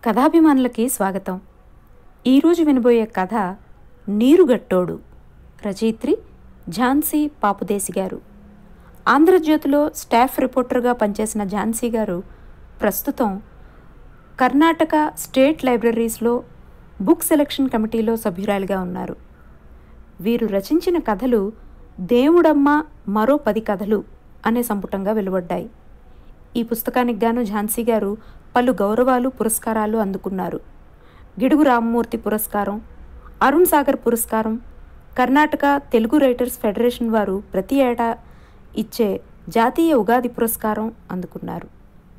కథాభిమానులకి స్వాగతం ఈరోజు వినబోయే కథ నీరుగట్టోడు రచయిత్రి ఝాన్సీ పాపుదేశి గారు ఆంధ్రజ్యోతిలో స్టాఫ్ రిపోర్టర్గా పనిచేసిన ఝాన్సీ గారు ప్రస్తుతం కర్ణాటక స్టేట్ లైబ్రరీస్లో బుక్ సెలక్షన్ కమిటీలో సభ్యురాలిగా ఉన్నారు వీరు రచించిన కథలు దేవుడమ్మ మరో పది కథలు అనే సంపుటంగా వెలువడ్డాయి ఈ పుస్తకానికి గాను ఝాన్సీ గారు పలు గౌరవాలు పురస్కారాలు అందుకున్నారు గిడుగు రామ్మూర్తి పురస్కారం అరుణ్ సాగర్ పురస్కారం కర్ణాటక తెలుగు రైటర్స్ ఫెడరేషన్ వారు ప్రతి ఏటా ఇచ్చే జాతీయ ఉగాది పురస్కారం అందుకున్నారు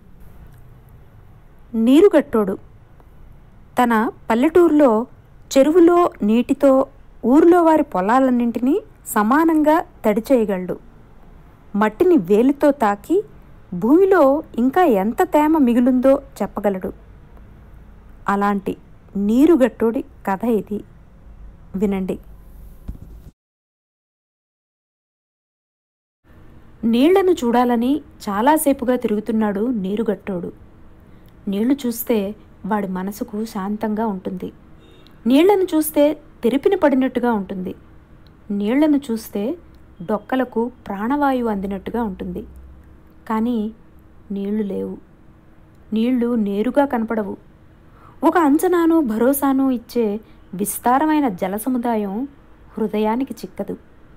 నీరుగట్టోడు తన పల్లెటూరులో చెరువులో నీటితో ఊర్లో వారి పొలాలన్నింటినీ సమానంగా తడి చేయగలడు మట్టిని వేలితో తాకి భూమిలో ఇంకా ఎంత తేమ మిగులుందో చెప్పగలడు అలాంటి నీరుగట్టోడి కథ ఇది వినండి నీళ్లను చూడాలని చాలాసేపుగా తిరుగుతున్నాడు నీరుగట్టోడు నీళ్లు చూస్తే వాడి మనసుకు శాంతంగా ఉంటుంది నీళ్లను చూస్తే తెరిపిన పడినట్టుగా ఉంటుంది నీళ్లను చూస్తే డొక్కలకు ప్రాణవాయువు అందినట్టుగా ఉంటుంది కానీ నీళ్లు లేవు నీళ్లు నేరుగా కనపడవు ఒక అంచనాను భరోసాను ఇచ్చే విస్తారమైన జల సముదాయం హృదయానికి చిక్కదు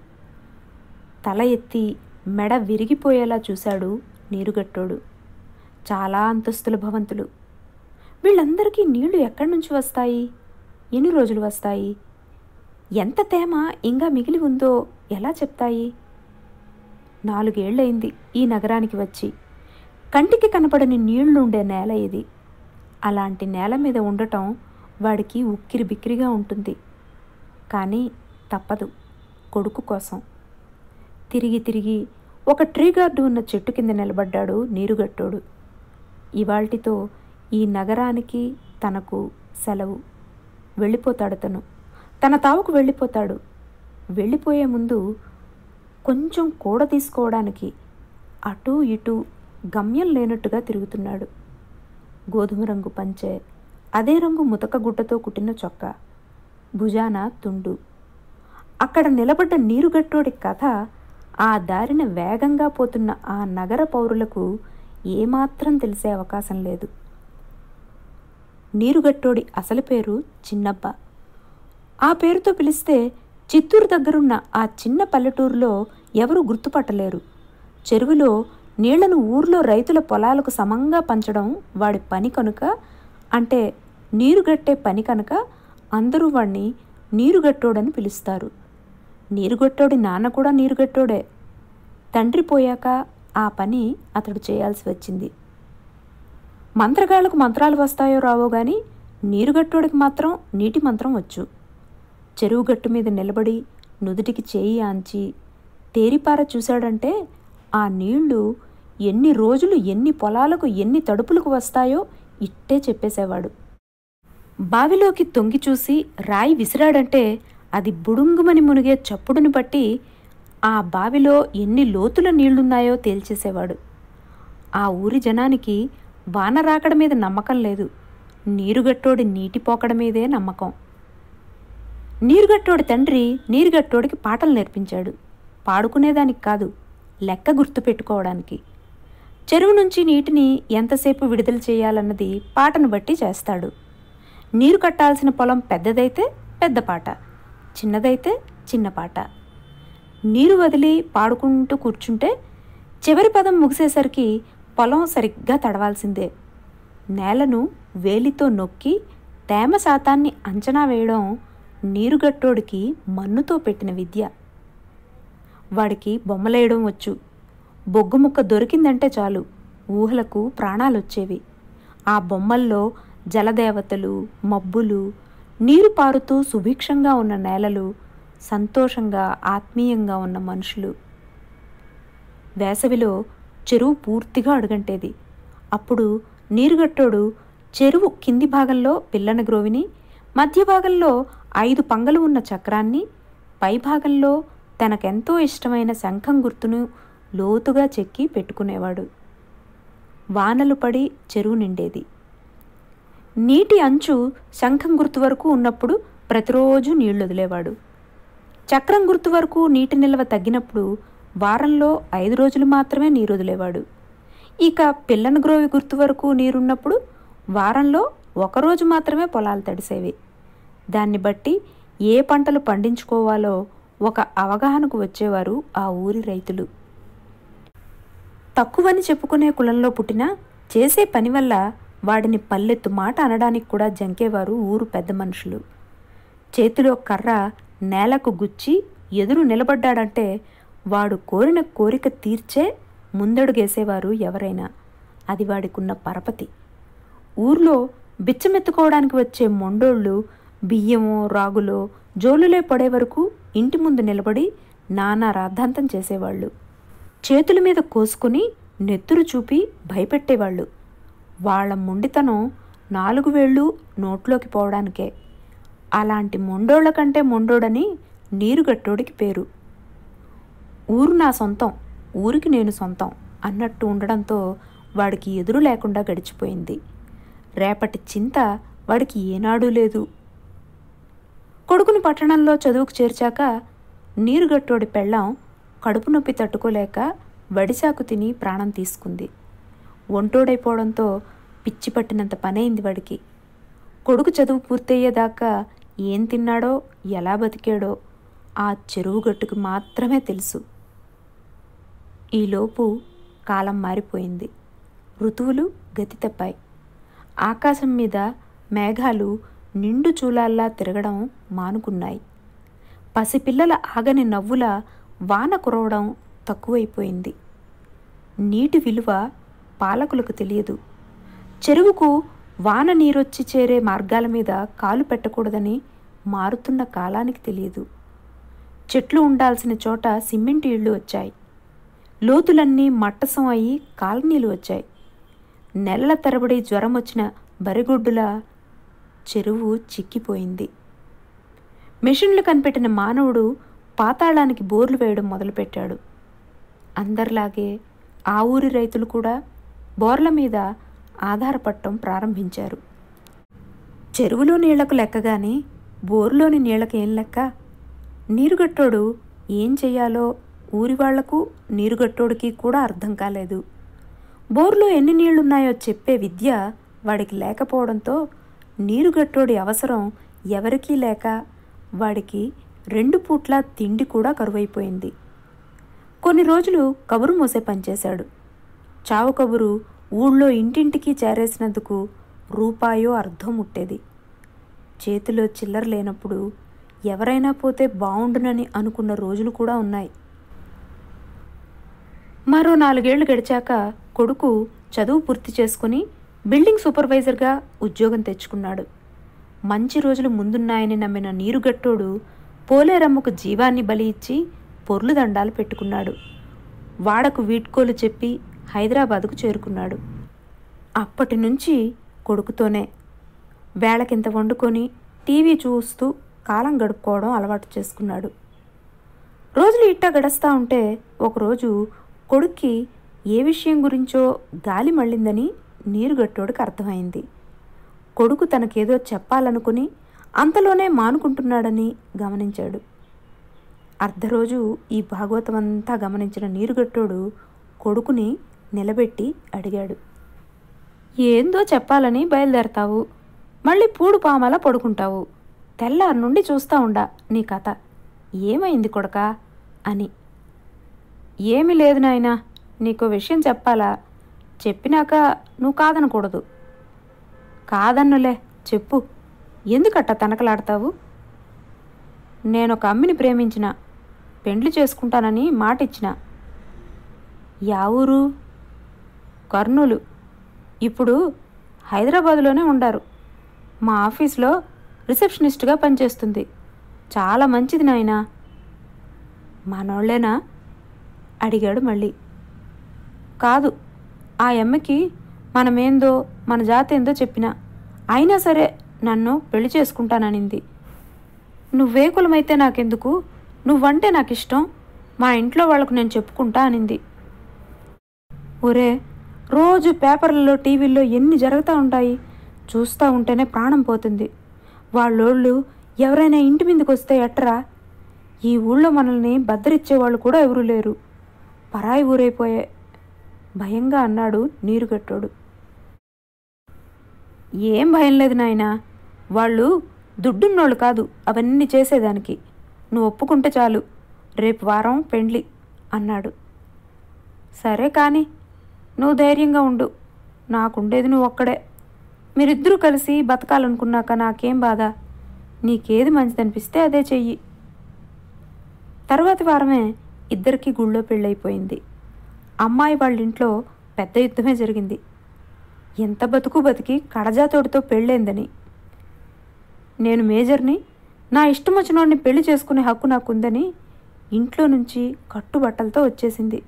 తల ఎత్తి మెడ విరిగిపోయేలా చూశాడు నీరుగట్టోడు చాలా అంతస్తుల భవంతులు వీళ్ళందరికీ నీళ్లు ఎక్కడి నుంచి వస్తాయి ఎన్ని రోజులు వస్తాయి ఎంత తేమ ఇంకా మిగిలి ఉందో ఎలా చెప్తాయి నాలుగేళ్లయింది ఈ నగరానికి వచ్చి కంటికి కనపడని నీళ్లుండే నేల ఇది అలాంటి నేల మీద ఉండటం వాడికి ఉక్కిరి బిక్కిరిగా ఉంటుంది కానీ తప్పదు కొడుకు కోసం తిరిగి తిరిగి ఒక ట్రీ గార్డు ఉన్న చెట్టు కింద నిలబడ్డాడు నీరుగట్టోడు ఇవాల్టితో ఈ నగరానికి తనకు సెలవు వెళ్ళిపోతాడు తను తన తావుకు వెళ్ళిపోతాడు వెళ్ళిపోయే ముందు కొంచెం కూడ తీసుకోవడానికి అటూ ఇటూ గమ్యం లేనట్టుగా తిరుగుతున్నాడు గోధుమ రంగు పంచె అదే రంగు ముతక గుడ్డతో కుట్టిన చొక్కా భుజాన తుండు అక్కడ నిలబడ్డ నీరుగట్టోడి కథ ఆ దారిన వేగంగా పోతున్న ఆ నగర పౌరులకు ఏమాత్రం తెలిసే అవకాశం లేదు నీరుగట్టోడి అసలు పేరు చిన్నబ్బ ఆ పేరుతో పిలిస్తే చిత్తూరు దగ్గరున్న ఆ చిన్న పల్లెటూరులో ఎవరూ గుర్తుపట్టలేరు చెరువులో నీళ్లను ఊర్లో రైతుల పొలాలకు సమంగా పంచడం వాడి పని కనుక అంటే నీరుగట్టే పని కనుక అందరూ వాడిని నీరుగట్టోడని పిలుస్తారు నీరుగట్టోడి నాన్న కూడా నీరుగట్టోడే తండ్రి పోయాక ఆ పని అతడు చేయాల్సి వచ్చింది మంత్రగాళ్లకు మంత్రాలు వస్తాయో రావో గాని నీరుగట్టోడికి మాత్రం నీటి మంత్రం వచ్చు చెరువు గట్టు మీద నిలబడి నుదుటికి చేయి ఆంచి తేరిపార చూశాడంటే ఆ నీళ్లు ఎన్ని రోజులు ఎన్ని పొలాలకు ఎన్ని తడుపులకు వస్తాయో ఇట్టే చెప్పేసేవాడు బావిలోకి తొంగి చూసి రాయి విసిరాడంటే అది బుడుంగుమని మునిగే చప్పుడుని బట్టి ఆ బావిలో ఎన్ని లోతుల నీళ్లున్నాయో తేల్చేసేవాడు ఆ ఊరి జనానికి వాన రాకడ మీద నమ్మకం లేదు నీరుగట్టోడి నీటి పోకడ మీదే నమ్మకం నీరుగట్టోడి తండ్రి నీరుగట్టోడికి పాటలు నేర్పించాడు పాడుకునేదానికి కాదు లెక్క గుర్తుపెట్టుకోవడానికి చెరువు నుంచి నీటిని ఎంతసేపు విడుదల చేయాలన్నది పాటను బట్టి చేస్తాడు నీరు కట్టాల్సిన పొలం పెద్దదైతే పెద్ద పాట చిన్నదైతే చిన్న పాట నీరు వదిలి పాడుకుంటూ కూర్చుంటే చివరి పదం ముగిసేసరికి పొలం సరిగ్గా తడవాల్సిందే నేలను వేలితో నొక్కి తేమ శాతాన్ని అంచనా వేయడం నీరుగట్టోడికి మన్నుతో పెట్టిన విద్య వాడికి బొమ్మలేయడం వచ్చు బొగ్గు ముక్క దొరికిందంటే చాలు ఊహలకు ప్రాణాలొచ్చేవి ఆ బొమ్మల్లో జలదేవతలు మబ్బులు నీరు పారుతూ సుభిక్షంగా ఉన్న నేలలు సంతోషంగా ఆత్మీయంగా ఉన్న మనుషులు వేసవిలో చెరువు పూర్తిగా అడుగంటేది అప్పుడు నీరుగట్టోడు చెరువు కింది భాగంలో పిల్లన గ్రోవిని మధ్య భాగంలో ఐదు పంగలు ఉన్న చక్రాన్ని పై భాగంలో తనకెంతో ఇష్టమైన శంఖం గుర్తును లోతుగా చెక్కి పెట్టుకునేవాడు వానలు పడి చెరువు నిండేది నీటి అంచు శంఖం గుర్తు వరకు ఉన్నప్పుడు ప్రతిరోజు నీళ్లు వదిలేవాడు చక్రం గుర్తు వరకు నీటి నిల్వ తగ్గినప్పుడు వారంలో ఐదు రోజులు మాత్రమే నీరు వదిలేవాడు ఇక పిల్లన గ్రోవి గుర్తు వరకు నీరున్నప్పుడు వారంలో ఒకరోజు మాత్రమే పొలాలు తడిసేవి దాన్ని బట్టి ఏ పంటలు పండించుకోవాలో ఒక అవగాహనకు వచ్చేవారు ఆ ఊరి రైతులు తక్కువని చెప్పుకునే కులంలో పుట్టినా చేసే పని వల్ల వాడిని పల్లెత్తు మాట అనడానికి కూడా జంకేవారు ఊరు పెద్ద మనుషులు చేతిలో కర్ర నేలకు గుచ్చి ఎదురు నిలబడ్డాడంటే వాడు కోరిన కోరిక తీర్చే ముందడుగేసేవారు ఎవరైనా అది వాడికున్న పరపతి ఊర్లో బిచ్చమెత్తుకోవడానికి వచ్చే మొండోళ్ళు బియ్యమో రాగులో జోలులే పడే వరకు ఇంటి ముందు నిలబడి నానా రాద్ధాంతం చేసేవాళ్ళు చేతుల మీద కోసుకుని నెత్తురు చూపి భయపెట్టేవాళ్ళు వాళ్ళ మొండితనం నాలుగు వేళ్ళు నోట్లోకి పోవడానికే అలాంటి మొండోళ్ల కంటే మొండోడని నీరుగట్టోడికి పేరు ఊరు నా సొంతం ఊరికి నేను సొంతం అన్నట్టు ఉండడంతో వాడికి ఎదురు లేకుండా గడిచిపోయింది రేపటి చింత వాడికి ఏనాడూ లేదు కొడుకుని పట్టణంలో చదువుకు చేర్చాక నీరుగట్టోడి పెళ్ళాం కడుపు నొప్పి తట్టుకోలేక వడిసాకు తిని ప్రాణం తీసుకుంది ఒంటోడైపోవడంతో పిచ్చి పట్టినంత పనైంది వాడికి కొడుకు చదువు పూర్తయ్యేదాకా ఏం తిన్నాడో ఎలా బతికాడో ఆ చెరువు గట్టుకు మాత్రమే తెలుసు ఈలోపు కాలం మారిపోయింది ఋతువులు గతి తప్పాయి ఆకాశం మీద మేఘాలు నిండు చూలాల్లా తిరగడం మానుకున్నాయి పసిపిల్లల ఆగని నవ్వుల వాన కురవడం తక్కువైపోయింది నీటి విలువ పాలకులకు తెలియదు చెరువుకు వాన నీరొచ్చి చేరే మార్గాల మీద కాలు పెట్టకూడదని మారుతున్న కాలానికి తెలియదు చెట్లు ఉండాల్సిన చోట సిమెంట్ ఇళ్ళు వచ్చాయి లోతులన్నీ మట్టసం అయి కాలనీలు వచ్చాయి నెలల తరబడి జ్వరం వచ్చిన బరిగొడ్డుల చెరువు చిక్కిపోయింది మెషిన్లు కనిపెట్టిన మానవుడు పాతాళానికి బోర్లు వేయడం మొదలుపెట్టాడు అందరిలాగే ఆ ఊరి రైతులు కూడా బోర్ల మీద ఆధారపడటం ప్రారంభించారు చెరువులో నీళ్లకు లెక్కగాని బోరులోని నీళ్లకు ఏం లెక్క నీరుగట్టోడు ఏం చెయ్యాలో ఊరి వాళ్లకు నీరుగట్టోడికి కూడా అర్థం కాలేదు బోర్లో ఎన్ని నీళ్లున్నాయో చెప్పే విద్య వాడికి లేకపోవడంతో నీరుగట్టోడి అవసరం ఎవరికీ లేక వాడికి రెండు పూట్ల తిండి కూడా కరువైపోయింది కొన్ని రోజులు కబురు మోసే పనిచేశాడు చావు కబురు ఊళ్ళో ఇంటింటికి చేరేసినందుకు రూపాయో అర్ధం ముట్టేది చేతిలో చిల్లర లేనప్పుడు ఎవరైనా పోతే బావుండునని అనుకున్న రోజులు కూడా ఉన్నాయి మరో నాలుగేళ్లు గడిచాక కొడుకు చదువు పూర్తి చేసుకుని బిల్డింగ్ సూపర్వైజర్గా ఉద్యోగం తెచ్చుకున్నాడు మంచి రోజులు ముందున్నాయని నమ్మిన నీరుగట్టోడు పోలేరమ్మకు జీవాన్ని బలి ఇచ్చి పొర్లు దండాలు పెట్టుకున్నాడు వాడకు వీడ్కోలు చెప్పి హైదరాబాదుకు చేరుకున్నాడు అప్పటి నుంచి కొడుకుతోనే వేళకింత వండుకొని టీవీ చూస్తూ కాలం గడుపుకోవడం అలవాటు చేసుకున్నాడు రోజులు ఇట్టా గడుస్తూ ఉంటే ఒకరోజు కొడుక్కి ఏ విషయం గురించో గాలి మళ్ళిందని నీరుగట్టోడికి అర్థమైంది కొడుకు తనకేదో చెప్పాలనుకుని అంతలోనే మానుకుంటున్నాడని గమనించాడు అర్ధరోజు ఈ భాగవతం అంతా గమనించిన నీరుగట్టోడు కొడుకుని నిలబెట్టి అడిగాడు ఏందో చెప్పాలని బయలుదేరతావు మళ్ళీ పూడు పామలా పడుకుంటావు తెల్లారి నుండి చూస్తా ఉండా నీ కథ ఏమైంది కొడకా అని ఏమీ లేదు నాయనా నీకో విషయం చెప్పాలా చెప్పినాక నువ్వు కాదనకూడదు కాదన్నులే చెప్పు ఎందుకట్ట తనకలాడతావు నేను ఒక అమ్మిని ప్రేమించిన పెండ్లి చేసుకుంటానని మాట ఇచ్చిన యా ఊరు కర్నూలు ఇప్పుడు హైదరాబాదులోనే ఉండారు మా ఆఫీస్లో రిసెప్షనిస్ట్గా పనిచేస్తుంది చాలా మంచిది నాయనా మనోళ్ళేనా అడిగాడు మళ్ళీ కాదు ఆ అమ్మకి మనమేందో మన జాతి ఏందో చెప్పినా అయినా సరే నన్ను పెళ్లి చేసుకుంటాననింది నువ్వే కులమైతే నాకెందుకు నువ్వంటే నాకు ఇష్టం మా ఇంట్లో వాళ్ళకు నేను చెప్పుకుంటా అనింది ఒరే రోజు పేపర్లలో టీవీల్లో ఎన్ని జరుగుతూ ఉంటాయి చూస్తూ ఉంటేనే ప్రాణం పోతుంది వాళ్ళోళ్ళు ఎవరైనా ఇంటి మీదకి వస్తే ఎట్టరా ఈ ఊళ్ళో మనల్ని భద్రిచ్చేవాళ్ళు కూడా ఎవరూ లేరు పరాయి ఊరైపోయే భయంగా అన్నాడు నీరుగట్టోడు ఏం భయం లేదు నాయనా వాళ్ళు దుడ్డున్నోళ్ళు కాదు అవన్నీ చేసేదానికి నువ్వు ఒప్పుకుంటే చాలు రేపు వారం పెండ్లి అన్నాడు సరే కానీ నువ్వు ధైర్యంగా ఉండు నాకుండేది నువ్వు ఒక్కడే మీరిద్దరూ కలిసి బతకాలనుకున్నాక నాకేం బాధ నీకేది మంచిదనిపిస్తే అదే చెయ్యి తర్వాతి వారమే ఇద్దరికి గుళ్ళో పెళ్ళైపోయింది అమ్మాయి వాళ్ళ ఇంట్లో పెద్ద యుద్ధమే జరిగింది ఎంత బతుకు బతికి కడజాతోడితో పెళ్ళైందని నేను మేజర్ని నా ఇష్టం వచ్చినోడిని పెళ్లి చేసుకునే హక్కు నాకుందని ఇంట్లో నుంచి కట్టుబట్టలతో వచ్చేసింది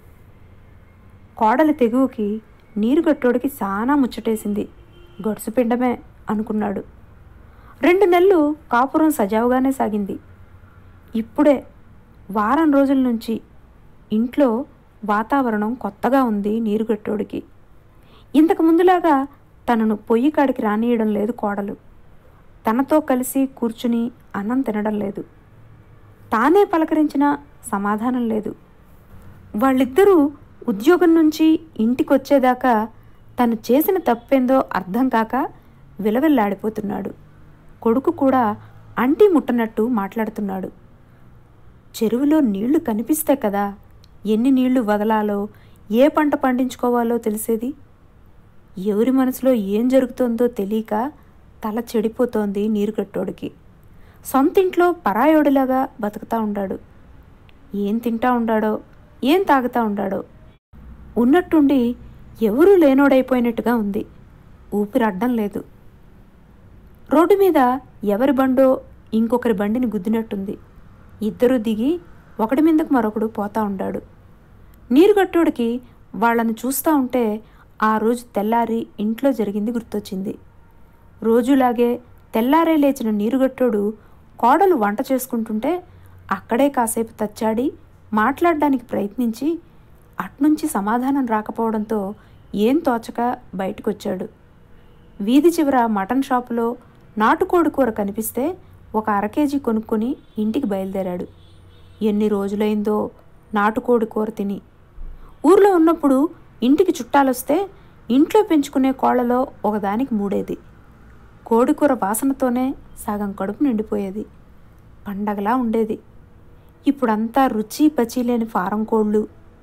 కోడలి తెగువకి నీరుగట్టోడికి చాలా ముచ్చటేసింది గడుసు పిండమే అనుకున్నాడు రెండు నెలలు కాపురం సజావుగానే సాగింది ఇప్పుడే వారం రోజుల నుంచి ఇంట్లో వాతావరణం కొత్తగా ఉంది నీరుగట్టోడికి ఇంతకు ముందులాగా తనను పొయ్యి కాడికి రానియడం లేదు కోడలు తనతో కలిసి కూర్చుని అన్నం తినడం లేదు తానే పలకరించినా సమాధానం లేదు వాళ్ళిద్దరూ ఉద్యోగం నుంచి ఇంటికి వచ్చేదాకా తను చేసిన తప్పేందో అర్థం కాక విలవిల్లాడిపోతున్నాడు కొడుకు కూడా అంటి ముట్టనట్టు మాట్లాడుతున్నాడు చెరువులో నీళ్లు కనిపిస్తే కదా ఎన్ని నీళ్లు వదలాలో ఏ పంట పండించుకోవాలో తెలిసేది ఎవరి మనసులో ఏం జరుగుతోందో తెలియక తల చెడిపోతోంది నీరుగట్టోడికి సొంతింట్లో పరాయోడిలాగా బతుకుతా ఉండాడు ఏం తింటా ఉండాడో ఏం తాగుతా ఉండాడో ఉన్నట్టుండి ఎవరూ లేనోడైపోయినట్టుగా ఉంది ఊపిరడ్డం లేదు రోడ్డు మీద ఎవరి బండో ఇంకొకరి బండిని గుద్దినట్టుంది ఇద్దరూ దిగి ఒకటి మీదకు మరొకడు పోతా ఉండాడు నీరుగట్టోడికి వాళ్ళని చూస్తూ ఉంటే ఆ రోజు తెల్లారి ఇంట్లో జరిగింది గుర్తొచ్చింది రోజులాగే తెల్లారే లేచిన నీరుగట్టోడు కోడలు వంట చేసుకుంటుంటే అక్కడే కాసేపు తచ్చాడి మాట్లాడడానికి ప్రయత్నించి అట్నుంచి సమాధానం రాకపోవడంతో ఏం తోచక బయటకొచ్చాడు వీధి చివర మటన్ షాపులో నాటుకోడి కూర కనిపిస్తే ఒక అర కేజీ కొనుక్కొని ఇంటికి బయలుదేరాడు ఎన్ని రోజులైందో నాటుకోడి కూర తిని ఊర్లో ఉన్నప్పుడు ఇంటికి చుట్టాలొస్తే ఇంట్లో పెంచుకునే కోళ్లలో ఒకదానికి మూడేది కోడికూర వాసనతోనే సగం కడుపు నిండిపోయేది పండగలా ఉండేది ఇప్పుడంతా రుచి పచి లేని ఫారం కోళ్ళు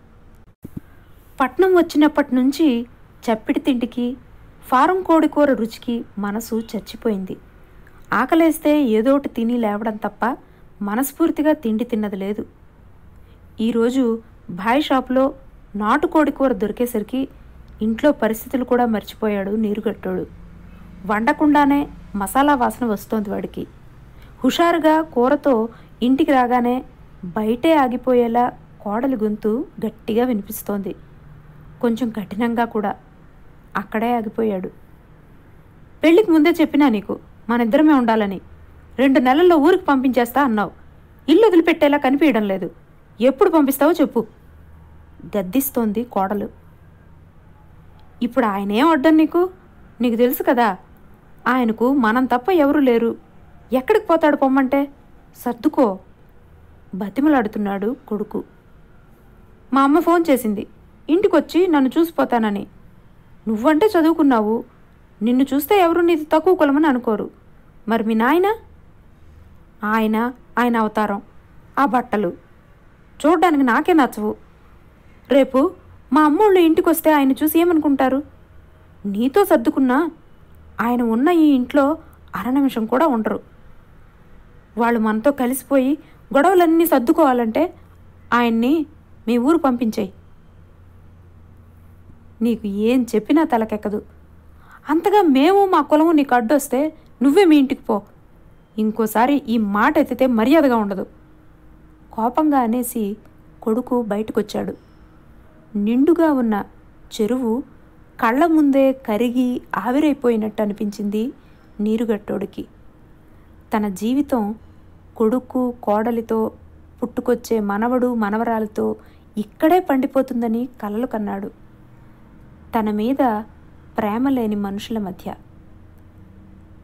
పట్నం వచ్చినప్పటి నుంచి చప్పిడి తిండికి ఫారం కోడి కూర రుచికి మనసు చచ్చిపోయింది ఆకలేస్తే ఏదోటి తిని లేవడం తప్ప మనస్ఫూర్తిగా తిండి తిన్నది లేదు ఈరోజు భాయ్ షాపులో నాటుకోడి కూర దొరికేసరికి ఇంట్లో పరిస్థితులు కూడా మర్చిపోయాడు నీరుగట్టోడు వండకుండానే మసాలా వాసన వస్తోంది వాడికి హుషారుగా కూరతో ఇంటికి రాగానే బయటే ఆగిపోయేలా కోడలి గొంతు గట్టిగా వినిపిస్తోంది కొంచెం కఠినంగా కూడా అక్కడే ఆగిపోయాడు పెళ్ళికి ముందే చెప్పినా నీకు మనిద్దరమే ఉండాలని రెండు నెలల్లో ఊరికి పంపించేస్తా అన్నావు ఇల్లు వదిలిపెట్టేలా కనిపించడం లేదు ఎప్పుడు పంపిస్తావో చెప్పు గద్దిస్తోంది కోడలు ఇప్పుడు ఆయనేం అడ్డం నీకు నీకు తెలుసు కదా ఆయనకు మనం తప్ప ఎవరు లేరు ఎక్కడికి పోతాడు పొమ్మంటే సర్దుకో బతిమలాడుతున్నాడు కొడుకు మా అమ్మ ఫోన్ చేసింది ఇంటికొచ్చి నన్ను చూసిపోతానని నువ్వంటే చదువుకున్నావు నిన్ను చూస్తే ఎవరు నీది తక్కువ కులమని అనుకోరు మరి మీ నాయన ఆయన ఆయన అవతారం ఆ బట్టలు చూడ్డానికి నాకే నచ్చవు రేపు మా అమ్మోళ్ళు ఇంటికి వస్తే ఆయన చూసి ఏమనుకుంటారు నీతో సర్దుకున్నా ఆయన ఉన్న ఈ ఇంట్లో అర నిమిషం కూడా ఉండరు వాళ్ళు మనతో కలిసిపోయి గొడవలన్నీ సర్దుకోవాలంటే ఆయన్ని మీ ఊరు పంపించేయి నీకు ఏం చెప్పినా తలకెక్కదు అంతగా మేము మా కులము నీకు అడ్డొస్తే నువ్వే మీ ఇంటికి పో ఇంకోసారి ఈ మాట ఎత్తితే మర్యాదగా ఉండదు కోపంగా అనేసి కొడుకు బయటకొచ్చాడు నిండుగా ఉన్న చెరువు కళ్ళ ముందే కరిగి ఆవిరైపోయినట్టు అనిపించింది నీరుగట్టోడికి తన జీవితం కొడుకు కోడలితో పుట్టుకొచ్చే మనవడు మనవరాలతో ఇక్కడే పండిపోతుందని కలలు కన్నాడు తన మీద ప్రేమ లేని మనుషుల మధ్య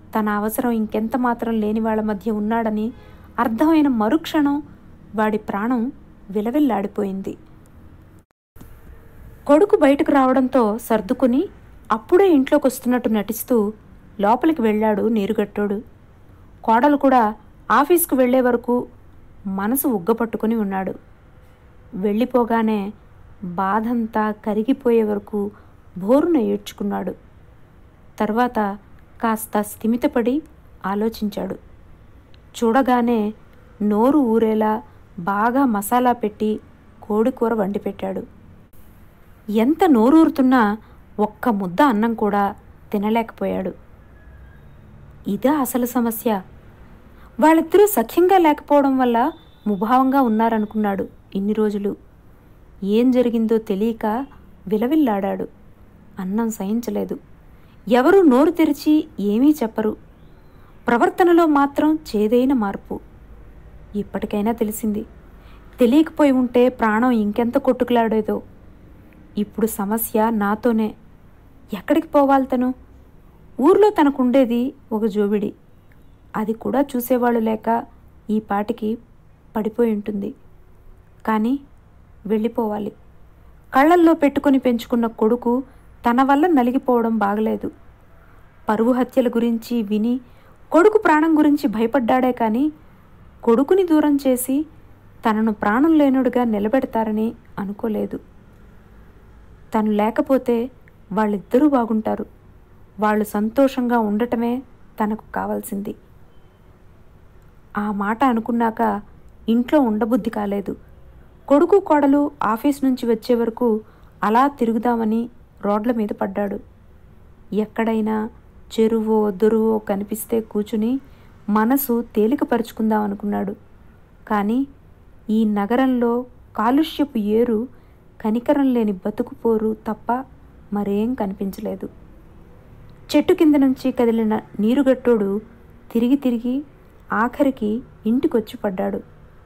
తన అవసరం ఇంకెంత మాత్రం లేని వాళ్ళ మధ్య ఉన్నాడని అర్థమైన మరుక్షణం వాడి ప్రాణం విలవిల్లాడిపోయింది కొడుకు బయటకు రావడంతో సర్దుకుని అప్పుడే ఇంట్లోకి వస్తున్నట్టు నటిస్తూ లోపలికి వెళ్ళాడు నీరుగట్టోడు కోడలు కూడా ఆఫీస్కు వెళ్లే వరకు మనసు ఉగ్గపట్టుకుని ఉన్నాడు వెళ్ళిపోగానే బాధంతా కరిగిపోయే వరకు బోరున ఏడ్చుకున్నాడు తర్వాత కాస్త స్థిమితపడి ఆలోచించాడు చూడగానే నోరు ఊరేలా బాగా మసాలా పెట్టి కోడికూర వండి పెట్టాడు ఎంత నోరూరుతున్నా ఒక్క ముద్ద అన్నం కూడా తినలేకపోయాడు ఇదా అసలు సమస్య వాళ్ళిద్దరూ సఖ్యంగా లేకపోవడం వల్ల ముభావంగా ఉన్నారనుకున్నాడు ఇన్ని రోజులు ఏం జరిగిందో తెలియక విలవిల్లాడాడు అన్నం సహించలేదు ఎవరూ నోరు తెరిచి ఏమీ చెప్పరు ప్రవర్తనలో మాత్రం చేదైన మార్పు ఇప్పటికైనా తెలిసింది తెలియకపోయి ఉంటే ప్రాణం ఇంకెంత కొట్టుకులాడేదో ఇప్పుడు సమస్య నాతోనే ఎక్కడికి పోవాలి తను ఊర్లో తనకుండేది ఒక జోబిడి అది కూడా చూసేవాళ్ళు లేక ఈ పాటికి పడిపోయి ఉంటుంది కానీ వెళ్ళిపోవాలి కళ్ళల్లో పెట్టుకొని పెంచుకున్న కొడుకు తన వల్ల నలిగిపోవడం బాగలేదు పరువు హత్యల గురించి విని కొడుకు ప్రాణం గురించి భయపడ్డాడే కానీ కొడుకుని దూరం చేసి తనను ప్రాణం లేనుడుగా నిలబెడతారని అనుకోలేదు తను లేకపోతే వాళ్ళిద్దరూ బాగుంటారు వాళ్ళు సంతోషంగా ఉండటమే తనకు కావాల్సింది ఆ మాట అనుకున్నాక ఇంట్లో ఉండబుద్ధి కాలేదు కొడుకు కోడలు ఆఫీస్ నుంచి వచ్చే వరకు అలా తిరుగుదామని రోడ్ల మీద పడ్డాడు ఎక్కడైనా చెరువో దొరువో కనిపిస్తే కూచుని మనసు తేలికపరుచుకుందాం అనుకున్నాడు కానీ ఈ నగరంలో కాలుష్యపు ఏరు కనికరం లేని బతుకుపోరు తప్ప మరేం కనిపించలేదు చెట్టు కింద నుంచి కదిలిన నీరుగట్టోడు తిరిగి తిరిగి ఆఖరికి ఇంటికొచ్చి పడ్డాడు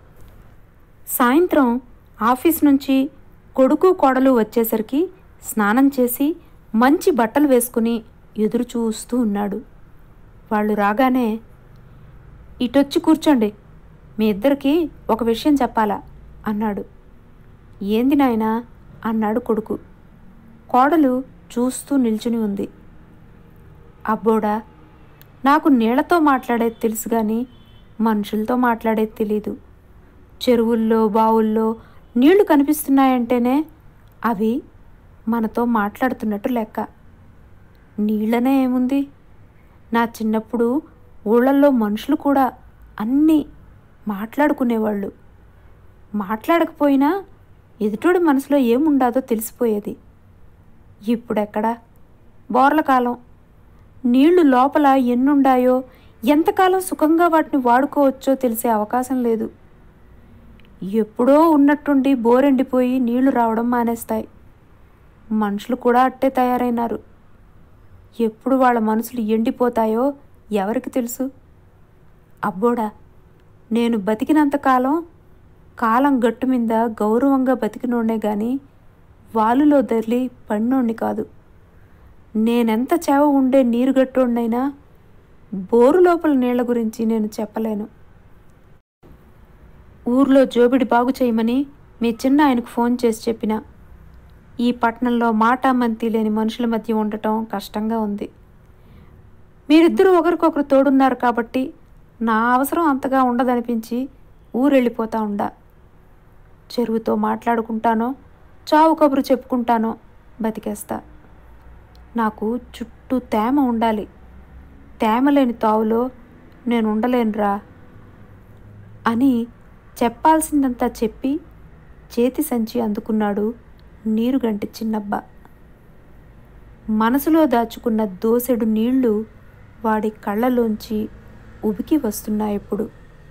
సాయంత్రం ఆఫీస్ నుంచి కొడుకు కోడలు వచ్చేసరికి స్నానం చేసి మంచి బట్టలు వేసుకుని ఎదురు చూస్తూ ఉన్నాడు వాళ్ళు రాగానే ఇటొచ్చి కూర్చోండి మీ ఇద్దరికి ఒక విషయం చెప్పాలా అన్నాడు ఏంది నాయనా అన్నాడు కొడుకు కోడలు చూస్తూ నిల్చుని ఉంది అబ్బోడా నాకు నీళ్లతో మాట్లాడేది తెలుసు కానీ మనుషులతో మాట్లాడేది తెలీదు చెరువుల్లో బావుల్లో నీళ్లు కనిపిస్తున్నాయంటేనే అవి మనతో మాట్లాడుతున్నట్టు లెక్క నీళ్ళనే ఏముంది నా చిన్నప్పుడు ఊళ్ళల్లో మనుషులు కూడా అన్నీ మాట్లాడుకునేవాళ్ళు మాట్లాడకపోయినా ఎదుటోడి మనసులో ఏముండాదో తెలిసిపోయేది ఇప్పుడెక్కడా బోర్ల కాలం నీళ్లు లోపల ఎన్నుండాయో ఎంతకాలం సుఖంగా వాటిని వాడుకోవచ్చో తెలిసే అవకాశం లేదు ఎప్పుడో ఉన్నట్టుండి బోరెండిపోయి నీళ్లు రావడం మానేస్తాయి మనుషులు కూడా అట్టే తయారైనారు ఎప్పుడు వాళ్ళ మనసులు ఎండిపోతాయో ఎవరికి తెలుసు అబ్బోడా నేను బతికినంతకాలం కాలం గట్టు మీద గౌరవంగా బతికినోడే గాని వాలులో దర్లి పడినోడిని కాదు నేనెంత చేవ ఉండే నీరు గట్టోడినైనా బోరు లోపల నీళ్ల గురించి నేను చెప్పలేను ఊర్లో జోబిడి బాగు చేయమని మీ చిన్న ఆయనకు ఫోన్ చేసి చెప్పిన ఈ పట్టణంలో మాట మంతి లేని మనుషుల మధ్య ఉండటం కష్టంగా ఉంది మీరిద్దరూ ఒకరికొకరు తోడున్నారు కాబట్టి నా అవసరం అంతగా ఉండదనిపించి ఊరెళ్ళిపోతా ఉండా చెరువుతో మాట్లాడుకుంటానో చావు కబురు చెప్పుకుంటానో బతికేస్తా నాకు చుట్టూ తేమ ఉండాలి తేమ లేని తావులో నేను ఉండలేనురా అని చెప్పాల్సిందంతా చెప్పి చేతి సంచి అందుకున్నాడు నీరుగంటి చిన్నబ్బ మనసులో దాచుకున్న దోసెడు నీళ్లు వాడి కళ్ళలోంచి ఉబికి వస్తున్నాయిప్పుడు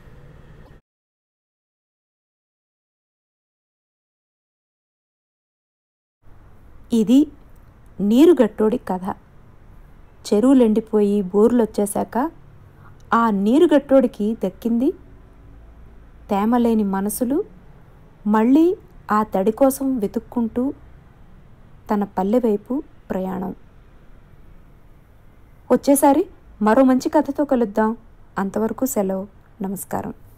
ఇది నీరుగట్టోడి కథ చెరువులెండిపోయి బోర్లు వచ్చేశాక ఆ నీరుగట్టోడికి దక్కింది తేమలేని మనసులు మళ్ళీ ఆ తడి కోసం వెతుక్కుంటూ తన పల్లె వైపు ప్రయాణం వచ్చేసారి మరో మంచి కథతో కలుద్దాం అంతవరకు సెలవు నమస్కారం